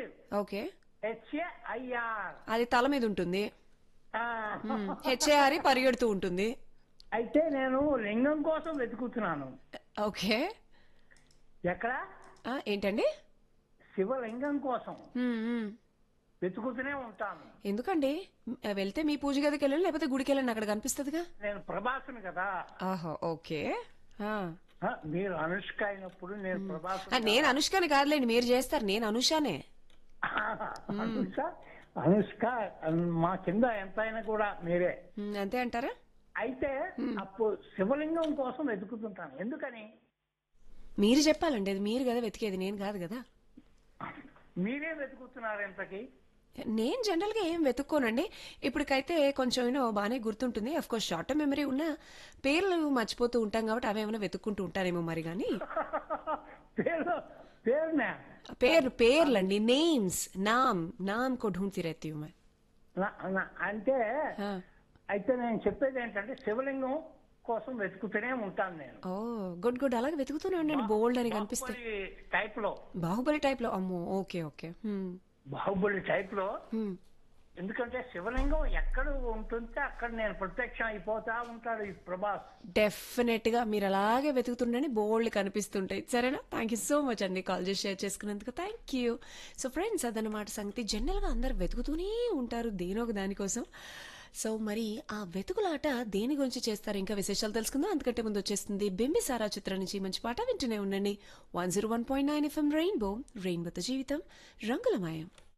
Okay హెచ్ఏఐఆర్ అది తల మీద ఉంటుంది హెచ్ఏఆర్ పరిగెడుతూ ఉంటుంది అయితే నేను లింగం కోసం వెతుకుతున్నాను ఓకే ఎక్కడ ఆ, ఏంటండి శివలింగం కోసం మ్మ్, మ్మ్. వెతుకుతూనే ఉంటాను ఎందుకండి మ్, వెళ్తే మీ పూజ గదికి వెళ్ళండి లేకపోతే గుడికి వెళ్ళండి అక్కడ కనిపిస్తుందిగా నేను ప్రభాసుని కదా ఆహా ఓకే ఆ. ఆ, మీరు అనుష్క అయినప్పుడు నేను ఆ, ప్రభాసు నేను అనుష్కని కాదులేండి మీరు చేస్తారు నేను అనుషానే అనుష్క అనుష్క మా కింద ఎంతైనా కూడా మీరే మ్, అంతే అంటారా అయితే అప్పుడు శివలింగం కోసం వెతుకుతుంటాను ఎందుకని మీరు చెప్పాలండి అది మీరు కదా వెతికేది నేను కాదు కదా మీరే వెతుకుతున్నారు ఎంతకి నేను జనరల్ గా ఏం వెతుక్కోనండి ఇప్పటికైతే కొంచెం ఏమో బాగానే గుర్తుంటుంది of course short term memory ఉన్న పేర్లు మర్చిపోతూ ఉంటాం కాబట్టి అవేమైనా వెతుక్కుంటూ ఉంటారేమో మరి కానీ పేరు పేరునే పేర్లు పేర్లండి నేమ్స్ నామ్ నామ్ కో ఢూంढती रहती हूं मैं నా- నా- అంటే हाँ. అయితే నేను చెప్పేది ఏంటంటే శివలింగం కోసం వెతుకుతూనే ఉంటాను నేను ఓ గుడ్ గుడ్ అలాగే వెతుకుతూనే ఉండండి బోల్డ్ అని కనిపిస్తే టైప్ లో బాహుబలి టైప్ లో అమ్మో ఓకే ఓకే హ్మ్. బాహుబలి టైప్ లో హ్మ్. ఎందుకంటే శివలింగం ఎక్కడ ఉంటుంటే అక్కడ నేను ప్రత్యక్షం అయిపోతా ఉంటాడు ఈ ప్రభాస్ డెఫినెట్ గా మీరు అలాగే వెతుకుతుండని బోల్డ్ కనిపిస్తుంటాయి సరేనా థ్యాంక్ యూ సో మచ్ అండి కాల్ చేసి షేర్ చేసుకున్నందుకు థ్యాంక్ యూ సో ఫ్రెండ్స్ అదనమాట సంగతి జనరల్ గా అందరు వెతుకుతూనే ఉంటారు దేనో ఒక దానికోసం సో మరి ఆ వెతుకులాట దేని గురించి చేస్తారు ఇంకా విశేషాలు తెలుసుకుందాం అందుకంటే ముందు వచ్చేస్తుంది బింబిసారా చిత్రం నుంచి మంచి పాట వింటూనే ఉండండి one zero one point nine FM Rainbow రెయిన్బోతో జీవితం రంగులమయం